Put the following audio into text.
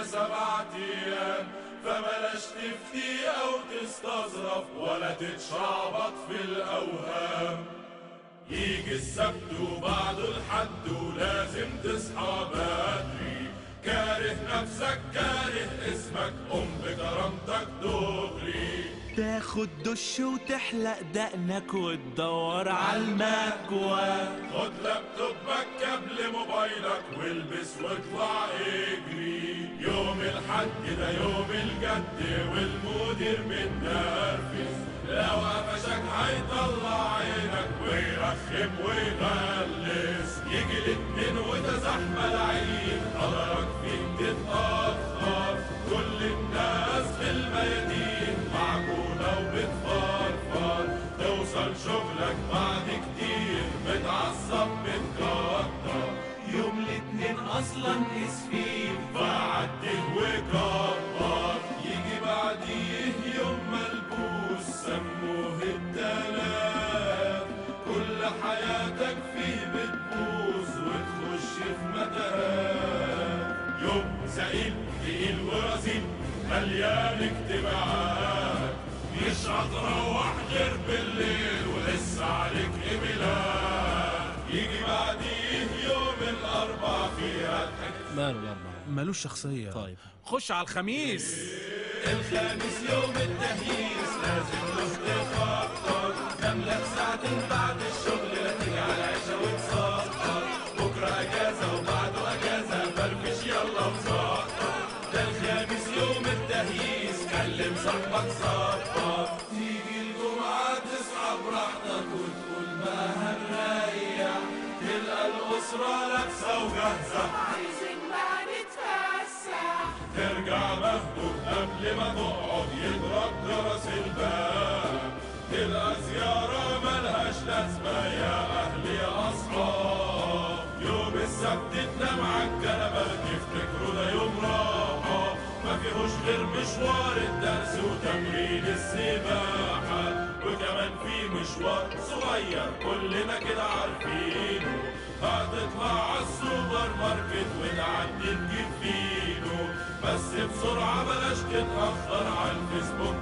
فيها سبعة ايام فبلاش تفتي او تستظرف ولا تتشعبط في الاوهام يجي السبت وبعده الحد ولازم تصحى بدري كاره نفسك كاره اسمك قم بكرامتك دغري تاخد دش وتحلق دقنك وتدور على المكوى خد لابتوبك قبل موبايلك والبس واطلع اجري يوم الحد ده يوم الجد والمدير متنرفز لو قفشك هيطلع عينك ويرخم ويغلس يجي الاتنين وده زحمة العيد قدرك فيك تتأخر كل الناس في الميادين معجونة وبتفرفر توصل شغلك بعد كتير متعصب متكتر يوم الاتنين اصلا اسفين فعديه وكبر يجي بعديه يوم ملبوس سموه التلاف كل حياتك فيه بتبوظ وتخش في متاهات يوم سئيل تقيل ورزيل مليان اجتماعات مش هتروح غير بالليل ولسه عليك ايميلات يجي بعديه يوم الاربع فيها تحكي ماله الأربعة مالوش شخصية طيب خش على الخميس الخامس يوم التهييس لازم له تفكر تملك ساعتين بعد الشغل لا تيجي على العشاء وتسكر بكره اجازه وبعده اجازه فرفش يلا وسكر ده الخامس يوم التهييس كلم صاحبك ظبط تيجي الجمعه تصحى براحتك وتقول بقى هنريح تلقى الاسره لابسه وجاهزه عايزين بقى نتفسح ترجع مهدوء قبل ما تقعد يضرب جرس الباب تلقى زيارة ملهاش لازمة يا أهل يا أصحاب يوم السبت تنام عالكنبة تفتكروا ده يوم راحة ما فيهوش غير مشوار الدرس وتمرين السباحة وكمان في مشوار صغير كلنا كده عارفينه هتطلع عالسوبر ماركت وتعدي تجيب فينو بس بسرعة بلاش تتأخر على الفيسبوك